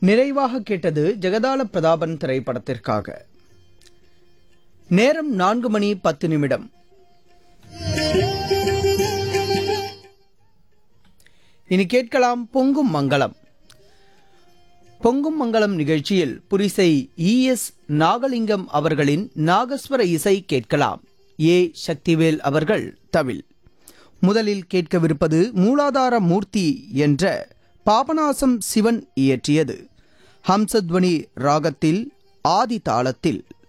நிறைவாக கேட்டது ஜெகதால பிரதாபன் திரைப்படத்திற்காக நேரம் நான்கு மணி பத்து நிமிடம் இனி கேட்கலாம் பொங்கும் மங்களம் பொங்கும் மங்களம் நிகழ்ச்சியில் புரிசை இஎஸ் நாகலிங்கம் அவர்களின் நாகஸ்வர இசை கேட்கலாம் ஏ சக்திவேல் அவர்கள் தவில் முதலில் கேட்கவிருப்பது மூலாதார மூர்த்தி என்ற பாபநாசம் சிவன் இயற்றியது ஹம்சத்வனி ராகத்தில் ஆதி தாளத்தில்